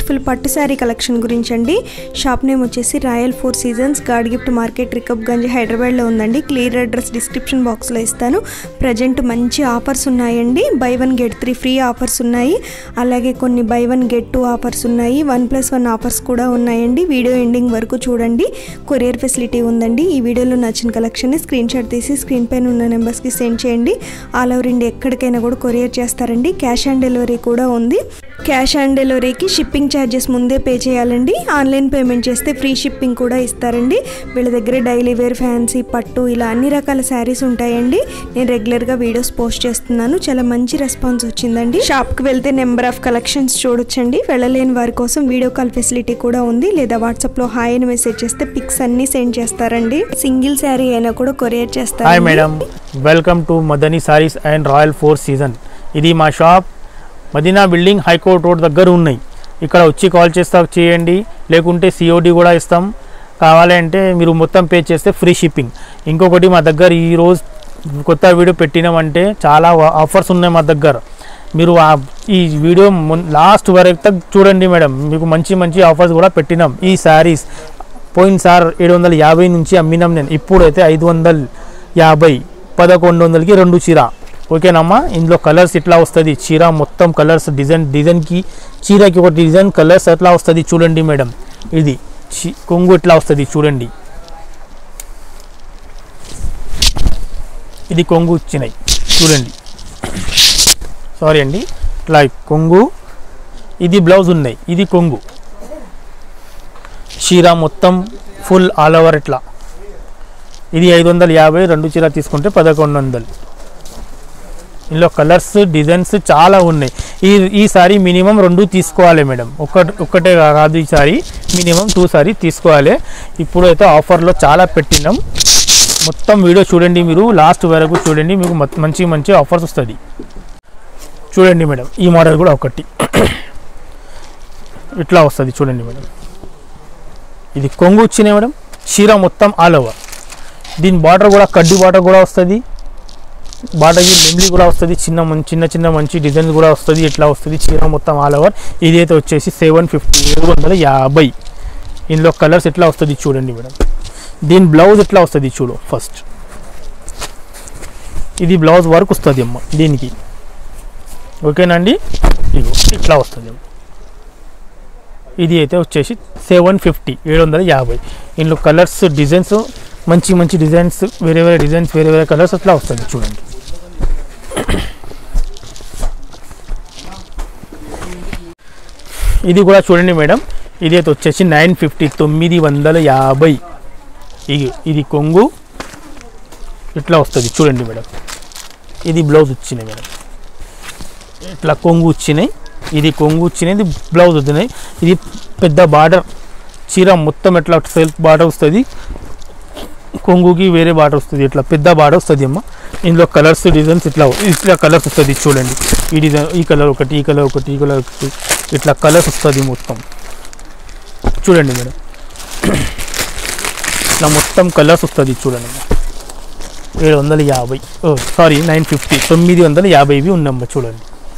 Beautiful పట్టు sari collection గురించి అండి షాప్ నేమ్ వచ్చేసి royal four seasons God gift market Rikab Ganj హైదరాబాద్లో ఉందండి క్లియర్ అడ్రస్ డిస్క్రిప్షన్ బాక్స్లో ఇస్తాను ప్రజెంట్ మంచి ఆఫర్స్ ఉన్నాయండి buy one get three free offers ఉన్నాయి అలాగే కొన్ని buy one get two offers ఉన్నాయి వన్ ప్లస్ వన్ ఆఫర్స్ కూడా ఉన్నాయండి వీడియో ఎండింగ్ వరకు చూడండి కొరియర్ ఫెసిలిటీ ఉందండి ఈ వీడియోలో నచ్చిన కలెక్షన్ని స్క్రీన్ షాట్ తీసి స్క్రీన్ పైన ఉన్న నెంబర్స్కి సెండ్ చేయండి ఆల్ ఓవర్ ఇండియా ఎక్కడికైనా కూడా కొరియర్ చేస్తారండి క్యాష్ ఆన్ డెలివరీ కూడా ఉంది క్యాష్ ఆన్ డెలివరీకి షిప్పింగ్ ఛార్జెస్ ముందే పే చేయాలండి ఆన్లైన్ పేమెంట్ చేస్తే ఫ్రీ షిప్పింగ్ కూడా ఇస్తారండి వీళ్ళ దగ్గర డైలీ వేర్ ఫ్యాన్సీ పట్టు ఇలా అన్ని రకాల శారీస్ ఉంటాయండి నేను రెగ్యులర్గా వీడియోస్ పోస్ట్ చేస్తున్నాను చాలా మంచి రెస్పాన్స్ వచ్చిందండి షాప్కి వెళ్తే నెంబర్ ఆఫ్ కలెక్షన్స్ చూడొచ్చండి వెళ్ళలేని వారి కోసం వీడియో కాల్ ఫెసిలిటీ కూడా ఉంది లేదా వాట్సాప్లో హాయ్ అని మెసేజ్ చేస్తే పిక్స్ అన్ని సెండ్ చేస్తారండి సింగిల్ శారీ అయినా కూడా కొరియర్ చేస్తారు hi madam welcome to Madani sarees and royal four season ఇది మా shop Madina building high court road దగ్గర ఉన్నాయి ఇక్కడ వచ్చి కాల్ చేస్తా చేయండి లేకుంటే సిఓడి కూడా ఇస్తాం కావాలి అంటే మీరు మొత్తం పే చేస్తే ఫ్రీ షిప్పింగ్ ఇంకొకటి మా దగ్గర ఈరోజు కొత్త వీడియో పెట్టినామంటే చాలా ఆఫర్స్ ఉన్నాయి మా దగ్గర మీరు ఆ- ఈ వీడియో లాస్ట్ వరకు తక్ చూడండి మేడం మీకు మంచి మంచి ఆఫర్స్ కూడా పెట్టినాం ఈ శారీస్ పోయినసారి ఏడు వందల యాభై నుంచి అమ్మినాం నేను ఇప్పుడైతే ఐదు వందల యాభై పదకొండు వందలకి రెండు చీర ఓకేనమ్మా ఇందులో కలర్స్ ఇట్లా వస్తుంది చీర మొత్తం కలర్స్ డిజైన్ డిజైన్కి చీరకి ఒక డిజైన్ కలర్స్ ఎట్లా వస్తుంది చూడండి మేడం ఇది చి- కొంగు ఇట్లా వస్తుంది చూడండి ఇది కొంగు వచ్చినాయి చూడండి సారీ అండి ఇట్లా కొంగు ఇది బ్లౌజ్ ఉన్నాయి ఇది కొంగు చీర మొత్తం ఫుల్ ఆల్ ఓవర్ ఇట్లా ఇది ఐదు వందల యాభై రెండు చీర తీసుకుంటే పదకొండు వందలు ఇందులో కలర్స్ డిజైన్స్ చాలా ఉన్నాయి ఈ ఈ సారీ మినిమం రెండు తీసుకోవాలి మేడం ఒక్క ఒక్కటే కాదు ఈ సారీ మినిమం టూ సారీ తీసుకోవాలి ఇప్పుడు అయితే ఆఫర్లో చాలా పెట్టినాం మొత్తం వీడియో చూడండి మీరు లాస్ట్ వరకు చూడండి మీకు మొత్తం మంచి మంచి ఆఫర్స్ వస్తుంది చూడండి మేడం ఈ మోడల్ కూడా ఒకటి ఇట్లా వస్తుంది చూడండి మేడం ఇది కొంగు వచ్చినాయి మేడం చీర మొత్తం ఆల్ ఓవర్ దీని బార్డర్ కూడా కడ్డీ బార్డర్ కూడా వస్తుంది బార్డర్కి లెమ్లీ కూడా వస్తుంది చిన్న మం- చిన్న చిన్న మంచి డిజైన్స్ కూడా వస్తుంది ఇట్లా వస్తుంది చీర మొత్తం ఆల్ ఓవర్ ఇదైతే వచ్చేసి సెవెన్ ఫిఫ్టీ ఏడు వందల యాభై ఇందులో కలర్స్ ఎట్లా వస్తుంది చూడండి మేడం దీని బ్లౌజ్ ఎట్లా వస్తుంది చూడు ఫస్ట్ ఇది బ్లౌజ్ వర్క్ వస్తుంది అమ్మ దీనికి ఓకేనండి ఇగో ఇట్లా వస్తుంది అమ్మ ఇది అయితే వచ్చేసి సెవెన్ ఫిఫ్టీ ఏడు వందల యాభై ఇందులో కలర్స్ డిజైన్స్ మంచి మంచి డిజైన్స్ వేరే వేరే డిజైన్స్ వేరే వేరే కలర్స్ అట్లా వస్తుంది చూడండి ఇది కూడా చూడండి మేడం ఇది అయితే వచ్చేసి నైన్ ఫిఫ్టీ తొమ్మిది వందల యాభై ఇది ఇది కొంగు ఇట్లా వస్తుంది చూడండి మేడం ఇది బ్లౌజ్ వచ్చినాయి మేడం ఇట్లా కొంగు వచ్చినాయి ఇది కొంగు వచ్చినాయి ఇది బ్లౌజ్ వచ్చినాయి ఇది పెద్ద బార్డర్ చీర మొత్తం ఎట్లా సెల్ఫ్ బార్డర్ వస్తుంది కొంగుకి వేరే బార్డర్ వస్తుంది ఇట్లా పెద్ద బార్డర్ వస్తుంది అమ్మ ఇందులో కలర్స్ డిజైన్స్ ఇట్లా ఇట్లా కలర్స్ వస్తుంది చూడండి ఈ డిజైన్ ఈ కలర్ ఒకటి ఈ కలర్ ఒకటి ఈ కలర్ ఒకటి ఇట్లా కలర్స్ వస్తుంది మొత్తం చూడండి మేడం ఇట్లా మొత్తం కలర్స్ వస్తుంది చూడండి అమ్మ ఏడు వందల యాభై ఓ సారీ నైన్ ఫిఫ్టీ తొమ్మిది వందల యాభైవి ఉందమ్మ చూడండి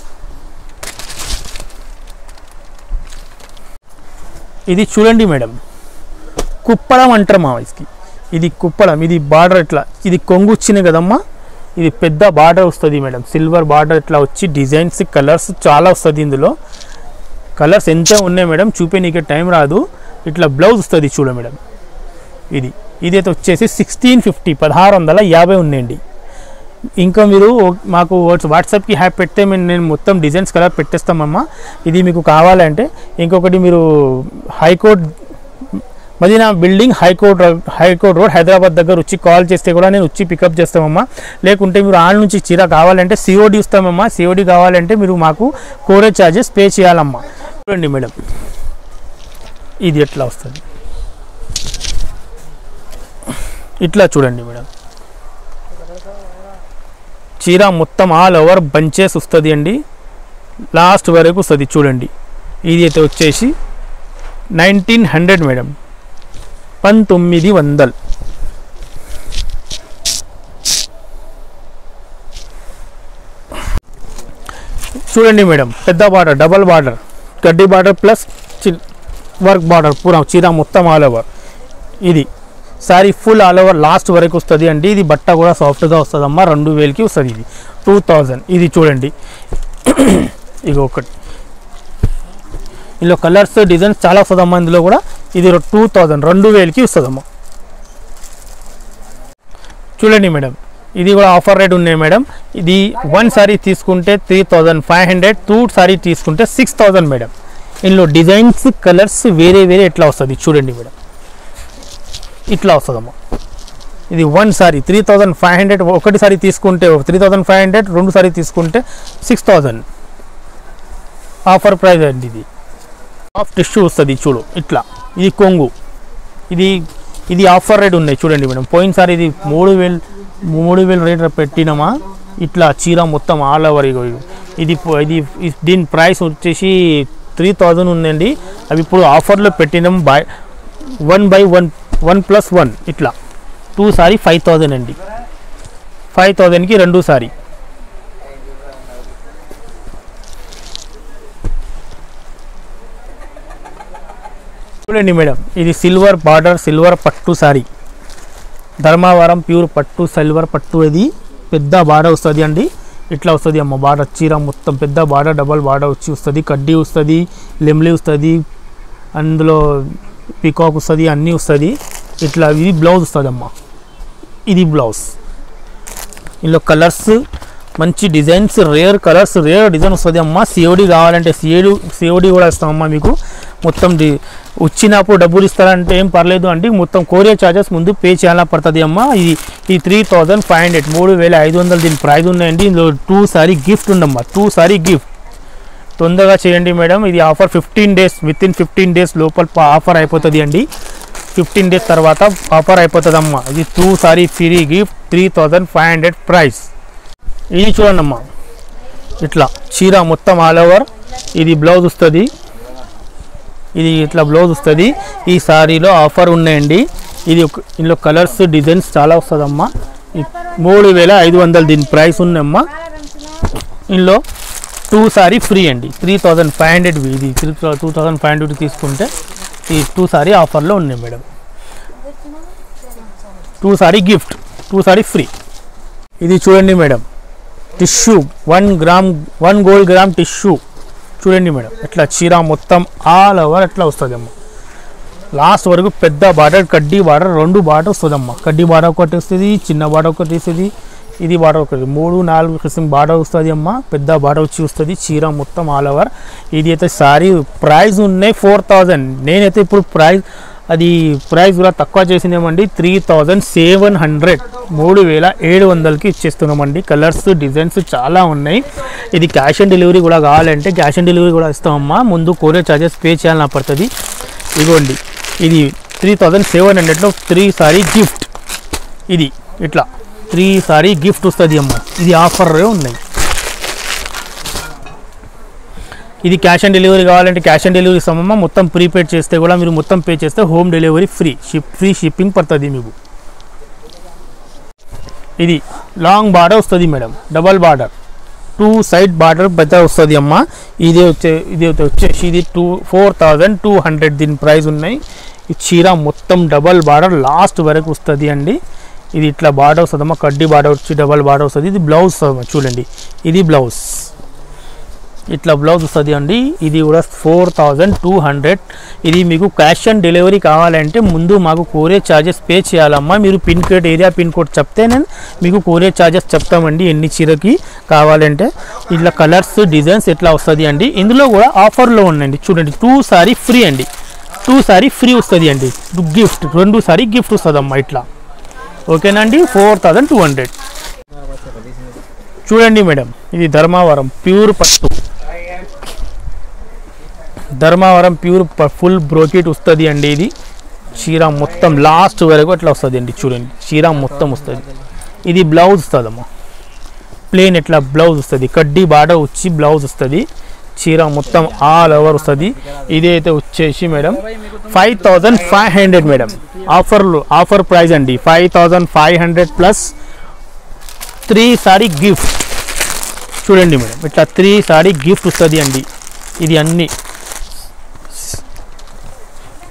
ఇది చూడండి మేడం కుప్పడం అంటారు మా వయసుకి ఇది కుప్పడం ఇది బార్డర్ ఇట్లా ఇది కొంగు వచ్చినాయి కదమ్మా ఇది పెద్ద బార్డర్ వస్తుంది మేడం సిల్వర్ బార్డర్ ఇట్లా వచ్చి డిజైన్స్ కలర్స్ చాలా వస్తుంది ఇందులో కలర్స్ ఎంత ఉన్నాయి మేడం చూపే నీకే టైం రాదు ఇట్లా బ్లౌజ్ వస్తుంది చూడ మేడం ఇది ఇదైతే వచ్చేసి సిక్స్టీన్ ఫిఫ్టీ పదహారు వందల యాభై ఉన్నాయండి ఇంకా మీరు మాకు వాట్స్- వాట్సాప్కి హ్యాప్ పెడితే మేము నేను మొత్తం డిజైన్స్ కలర్ పెట్టేస్తామమ్మా ఇది మీకు కావాలంటే ఇంకొకటి మీరు high court Madina building high court road- high court road Hyderabad దగ్గర వచ్చి కాల్ చేస్తే కూడా నేను వచ్చి పికప్ చేస్తామమ్మా లేకుంటే మీరు ఆళ్ళ నుంచి చీర కావాలంటే సిఓడి ఇస్తామమ్మా సిఓడి కావాలంటే మీరు మాకు కోరేజ్ ఛార్జెస్ పే చేయాలమ్మా చూడండి మేడం ఇది ఎట్లా వస్తుంది ఇట్లా చూడండి మేడం చీర మొత్తం ఆల్ ఓవర్ బంచెస్ వస్తుంది అండి లాస్ట్ వరకు వస్తుంది చూడండి ఇది అయితే వచ్చేసి నైన్టీన్ హండ్రెడ్ మేడం పంతొమ్మిది వందలు చూడండి మేడం పెద్ద బార్డర్ డబల్ బార్డర్ గడ్డి బార్డర్ ప్లస్ చిన్ వర్క్ బార్డర్ పూరా చీర మొత్తం ఆల్ ఓవర్ ఇది sari full all over last వరకు వస్తుంది అండి ఇది బట్ట కూడా సాఫ్ట్గా వస్తుందమ్మా రెండు వేలకి వస్తుంది ఇది టూ థౌజండ్ ఇది చూడండి ఇది ఒకటి ఇందులో కలర్స్ డిజైన్స్ చాలా వస్తుందమ్మా ఇందులో కూడా ఇది టూ థౌజండ్ రెండు వేలకి వస్తుందమ్మా చూడండి మేడం ఇది కూడా ఆఫర్ రేట్ ఉన్నాయి మేడం ఇది వన్ సారీ తీసుకుంటే three thousand five hundred two sari తీసుకుంటే సిక్స్ థౌజండ్ మేడం ఇందులో డిజైన్స్ కలర్స్ వేరే వేరే ఎట్లా వస్తుంది చూడండి మేడం ఇట్లా వస్తుందమ్మా ఇది one sari three thousand five hundred ఒకటి సారీ తీసుకుంటే త్రీ థౌజండ్ ఫైవ్ హండ్రెడ్ రెండు సారీ తీసుకుంటే సిక్స్ థౌజండ్ ఆఫర్ ప్రైస్ అండి ఇది ఆఫ్ టిష్యూ వస్తుంది చూడు ఇట్లా ఇది కొంగు ఇది ఇది ఆఫర్ రేట్ ఉన్నాయి చూడండి మేడం పోయినసారి ఇది మూడు వేలు మూడు వేలు రేట్ పెట్టినామా ఇట్లా చీర మొత్తం ఆల్ ఓవర్ ఇగో ఇగో. ఇది పో- ఇది ఇ- దీని ప్రైస్ వచ్చేసి త్రీ థౌజండ్ ఉందండి అవి ఇప్పుడు ఆఫర్లో పెట్టినాం buy one buy one one plus one ఇట్లా టూ సారీ ఫైవ్ థౌజండ్ అండి ఫైవ్ థౌజండ్కి రెండు సారీ చూడండి మేడం ఇది సిల్వర్ బార్డర్ సిల్వర్ పట్టు సారీ ధర్మవరం ప్యూర్ పట్టు సిల్వర్ పట్టు ఇది పెద్ద బార్డర్ వస్తుంది అండి ఇట్లా వస్తుంది అమ్మ బార్డర్ చీర మొత్తం పెద్ద బార్డర్ డబల్ బార్డర్ వచ్చి వస్తుంది కడ్డీ వస్తుంది లెమ్లీ వస్తుంది అందులో పీకాక్ వస్తుంది అన్నీ వస్తుంది ఇట్లా ఇది బ్లౌజ్ వస్తుంది అమ్మ ఇది బ్లౌజ్ ఇందులో కలర్స్ మంచి designs rare colours rare design వస్తుంది అమ్మ సిఓడి కావాలంటే సిఓడి సిఓడి కూడా ఇస్తామమ్మా మీకు మొత్తం డి వచ్చినప్పుడు డబ్బులు ఇస్తారంటే ఏం పర్లేదు అంటే మొత్తం కొరియర్ ఛార్జెస్ ముందు పే చేయాలా పడుతుంది అమ్మ ఇది ఈ త్రీ థౌజండ్ ఫైవ్ హండ్రెడ్ మూడు వేల ఐదు వందలు దీని ప్రైస్ ఉన్నాయండి ఇందులో టూ సారీ గిఫ్ట్ ఉండమ్మా టూ సారీ గిఫ్ట్ తొందరగా చేయండి మేడం ఇది offer fifteen days within fifteen days లోపల ప- ఆఫర్ అయిపోతుంది అండి ఫిఫ్టీన్ డేస్ తర్వాత ఆఫర్ అయిపోతుంది అమ్మా ఇది two sari free gift three thousand five hundred price ఇది చూడండి అమ్మా ఇట్లా చీర మొత్తం ఆల్ ఓవర్ ఇది బ్లౌజ్ వస్తుంది ఇది ఇట్లా బ్లౌజ్ వస్తుంది ఈ సారీలో ఆఫర్ ఉన్నాయండి ఇది ఒక ఇందులో కలర్స్ డిజైన్స్ చాలా వస్తుందమ్మా ఈ మూడు వేల ఐదు వందలు దీని ప్రైస్ ఉందమ్మా ఇందులో టూ సారీ ఫ్రీ అండి త్రీ థౌజండ్ ఫైవ్ హండ్రెడ్ ఇది three two thousand five hundred తీసుకుంటే ఈ టూ సారీ ఆఫర్లో ఉన్నాయి madam two sari gift two sari free ఇది చూడండి madam tissue one gram one gold gram tissue చూడండి మేడం ఇట్లా చీర మొత్తం ఆల్ ఓవర్ ఎట్లా వస్తుంది అమ్మ లాస్ట్ వరకు పెద్ద బార్డర్ కడ్డీ బార్డర్ రెండు బార్డర్ వస్తుంది అమ్మ కడ్డీ బార్డర్ ఒకటి వస్తుంది చిన్న బార్డర్ ఒకటి వస్తుంది ఇది బార్డర్ ఒకటి మూడు నాలుగు కిసం బార్డర్ వస్తుంది అమ్మ పెద్ద బార్డర్ వచ్చి వస్తుంది చీర మొత్తం ఆల్ ఓవర్ ఇది అయితే సారీ ప్రైస్ ఉన్నాయి ఫోర్ థౌజండ్ నేనైతే ఇప్పుడు ప్రైస్ అది ప్రైస్ కూడా తక్కువ చేసినామండి త్రీ థౌజండ్ సెవెన్ హండ్రెడ్ మూడు వేల ఏడు వందలకి ఇచ్చేస్తున్నామండి కలర్స్ డిజైన్స్ చాలా ఉన్నాయి ఇది క్యాష్ ఆన్ డెలివరీ కూడా కావాలంటే క్యాష్ ఆన్ డెలివరీ కూడా ఇస్తామమ్మా ముందు కొరియర్ ఛార్జెస్ పే చేయాలని పడుతుంది ఇదిగోండి ఇది త్రీ థౌజండ్ సెవెన్ హండ్రెడ్లో త్రీ సారీ గిఫ్ట్ ఇది ఇట్లా త్రీ సారీ గిఫ్ట్ వస్తుంది అమ్మ ఇది ఆఫర్ ఉన్నాయి ఇది క్యాష్ ఆన్ డెలివరీ కావాలంటే క్యాష్ ఆన్ డెలివరీ ఇస్తామమ్మా మొత్తం ప్రీపేడ్ చేస్తే కూడా మీరు మొత్తం పే చేస్తే home delivery free ship free shipping పడుతుంది మీకు ఇది లాంగ్ బార్డర్ వస్తుంది madam double border two side border పెద్ద వస్తుంది అమ్మ ఇది వచ్చే ఇది వచ్చేసి ఇది two four thousand two hundred దీని ప్రైస్ ఉన్నాయి ఈ చీర మొత్తం డబల్ బార్డర్ లాస్ట్ వరకు వస్తుంది అండి ఇది ఇట్లా బార్డర్ వస్తుంది అమ్మ కడ్డీ బార్డర్ వచ్చి డబల్ బార్డర్ వస్తుంది ఇది బ్లౌజ్ వస్తుంది చూడండి ఇది బ్లౌజ్ ఇట్లా బ్లౌజ్ వస్తుంది అండి ఇది కూడా ఫోర్ థౌజండ్ టూ హండ్రెడ్ ఇది మీకు క్యాష్ ఆన్ డెలివరీ కావాలంటే ముందు మాకు కోరియర్ ఛార్జెస్ పే చేయాలమ్మా మీరు pin code area pin code చెప్తే నేను మీకు కోరియర్ ఛార్జెస్ చెప్తామండి ఎన్ని చీరకి కావాలంటే ఇట్లా కలర్స్ డిజైన్స్ ఎట్లా వస్తుంది అండి ఇందులో కూడా ఆఫర్లో ఉందండి చూడండి టూ సారీ ఫ్రీ అండి టూ సారీ ఫ్రీ వస్తుంది అండి గిఫ్ట్ రెండు సారీ గిఫ్ట్ వస్తుంది అమ్మా ఇట్లా ఓకేనండి ఫోర్ థౌజండ్ టూ హండ్రెడ్ చూడండి మేడం ఇది ధర్మవరం ప్యూర్ పట్టు ధర్మవరం ప్యూర్ ఫుల్ బ్రోకెట్ వస్తుంది అండి ఇది చీర మొత్తం లాస్ట్ వరకు అట్లా వస్తుంది అండి చూడండి చీర మొత్తం వస్తుంది ఇది బ్లౌజ్ వస్తుందమ్మా ప్లేన్ ఎట్లా బ్లౌజ్ వస్తుంది కడ్డీ బాడ వచ్చి బ్లౌజ్ వస్తుంది చీర మొత్తం ఆల్ ఓవర్ వస్తుంది ఇది అయితే వచ్చేసి madam five thousand five hundred madam ఆఫర్లు ఆఫర్ ప్రైస్ అండి five thousand five hundred plus three sari gift చూడండి మేడం ఇట్లా త్రీ సారీ గిఫ్ట్ వస్తుంది అండి ఇది అన్ని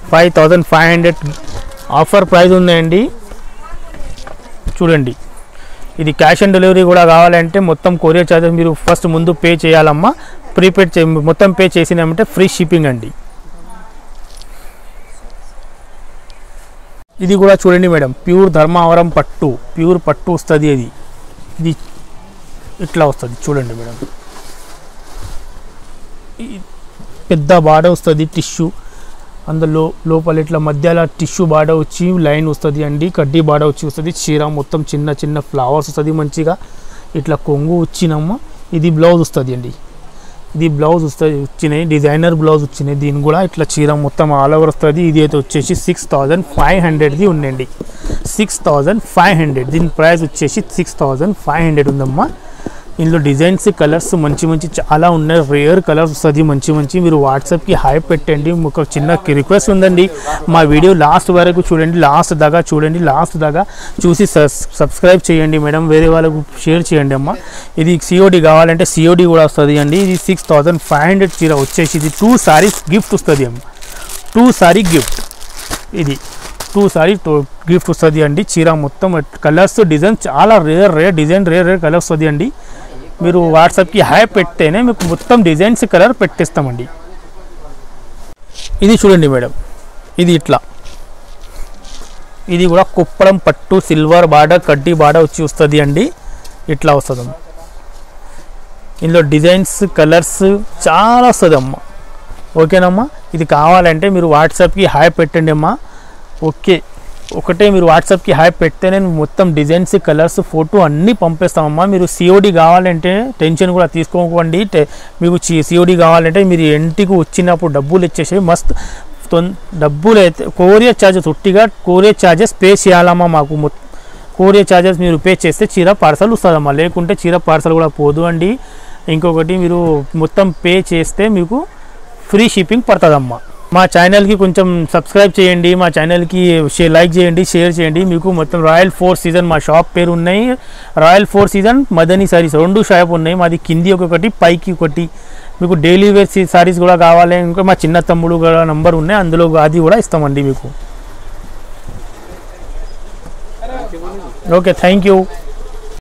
five thousand five hundred offer price ఉందండి చూడండి ఇది క్యాష్ ఆన్ డెలివరీ కూడా కావాలంటే మొత్తం కొరియర్ ఛార్జెస్ మీరు ఫస్ట్ ముందు పే చేయాలమ్మా ప్రీపెయిడ్ చే మొత్తం పే చేసినామంటే ఫ్రీ షిప్పింగ్ అండి ఇది కూడా చూడండి మేడం ప్యూర్ ధర్మావరం పట్టు ప్యూర్ పట్టు వస్తుంది అది ఇది ఇట్లా వస్తుంది చూడండి మేడం ఈ పెద్ద బాడ వస్తుంది టిష్యూ అందులో లోపల ఇట్లా మధ్యలో టిష్యూ బాడ వచ్చి లైన్ వస్తుంది అండి కడ్డీ బాడ వచ్చి వస్తుంది చీర మొత్తం చిన్న చిన్న ఫ్లవర్స్ వస్తుంది మంచిగా ఇట్లా కొంగు వచ్చినమ్మ ఇది బ్లౌజ్ వస్తుంది అండి ఇది బ్లౌజ్ వస్తుంది వచ్చినాయి డిజైనర్ బ్లౌజ్ వచ్చినాయి దీని కూడా ఇట్లా చీర మొత్తం ఆల్ ఓవర్ వస్తుంది ఇది అయితే వచ్చేసి సిక్స్ థౌజండ్ ఫైవ్ హండ్రెడ్ది ఉండండి సిక్స్ థౌజండ్ ఫైవ్ హండ్రెడ్ దీని ప్రైస్ వచ్చేసి సిక్స్ థౌజండ్ ఫైవ్ హండ్రెడ్ ఉందమ్మా ఇందులో డిజైన్స్ కలర్స్ మంచి మంచి చాలా ఉన్నాయి రేర్ కలర్స్ వస్తుంది మంచి మంచి మీరు వాట్సాప్కి హై పెట్టండి ఒక చిన్న రిక్వెస్ట్ ఉందండి మా వీడియో లాస్ట్ వరకు చూడండి లాస్ట్ దాకా చూడండి లాస్ట్ దాకా చూసి సబ్స్క్రైబ్ చేయండి మేడం వేరే వాళ్ళకు షేర్ చేయండి అమ్మ ఇది సిఓడి కావాలంటే సిఓడి కూడా వస్తుంది అండి ఇది సిక్స్ థౌజండ్ ఫైవ్ హండ్రెడ్ చీర వచ్చేసి ఇది టూ సారీస్ గిఫ్ట్ వస్తుంది అమ్మ టూ సారీ గిఫ్ట్ ఇది టూ సారీ గిఫ్ట్ వస్తుంది అండి చీర మొత్తం కలర్స్ డిజైన్ చాలా rare rare design rare rare colours వస్తుంది అండి మీరు వాట్సాప్కి హాయ్ పెడితేనే మీకు మొత్తం డిజైన్స్ కలర్ పెట్టేస్తామండి ఇది చూడండి మేడం ఇది ఇట్లా ఇది కూడా కుప్పడం పట్టు సిల్వర్ బార్డర్ కడ్డీ బార్డర్ వచ్చి వస్తుంది అండి ఇట్లా వస్తుంది అమ్మ ఇందులో డిజైన్స్ కలర్స్ చాలా వస్తుంది అమ్మ ఓకేనమ్మా ఇది కావాలంటే మీరు వాట్సాప్కి హాయ్ పెట్టండి అమ్మా ఓకే ఒకటే మీరు వాట్సాప్కి హాయ్ పెడితే నేను మొత్తం డిజైన్స్ కలర్స్ ఫోటో అన్నీ పంపిస్తామమ్మా మీరు సిఓడి కావాలంటే టెన్షన్ కూడా తీసుకోకండి టె- మీకు సిఓడి కావాలంటే మీరు ఇంటికి వచ్చినప్పుడు డబ్బులు ఇచ్చేసి మస్త్ తొన్ డబ్బులు అయితే కోరియర్ ఛార్జెస్ ఉట్టిగా కోరియర్ ఛార్జెస్ పే చేయాలమ్మా మాకు మొ- కోరియర్ ఛార్జెస్ మీరు పే చేస్తే చీర పార్సల్ వస్తుందమ్మా లేకుంటే చీర పార్సల్ కూడా పోదు అండి ఇంకొకటి మీరు మొత్తం పే చేస్తే మీకు ఫ్రీ షిప్పింగ్ పడుతుందమ్మా మా ఛానల్కి కొంచెం సబ్స్క్రైబ్ చేయండి మా ఛానల్కి షేర్ లైక్ చేయండి షేర్ చేయండి మీకు మొత్తం రాయల్ ఫోర్ సీజన్ మా షాప్ పేరు ఉన్నాయి royal four season Madani sarees రెండు షాప్ ఉన్నాయి మాది కింది ఒకటి పైకి ఒకటి మీకు డైలీ వేర్ సారీస్ కూడా కావాలి ఇంకా మా చిన్న తమ్ముడు కూడా నంబర్ ఉన్నాయి అందులో అది కూడా ఇస్తామండి మీకు ఓకే థ్యాంక్ యూ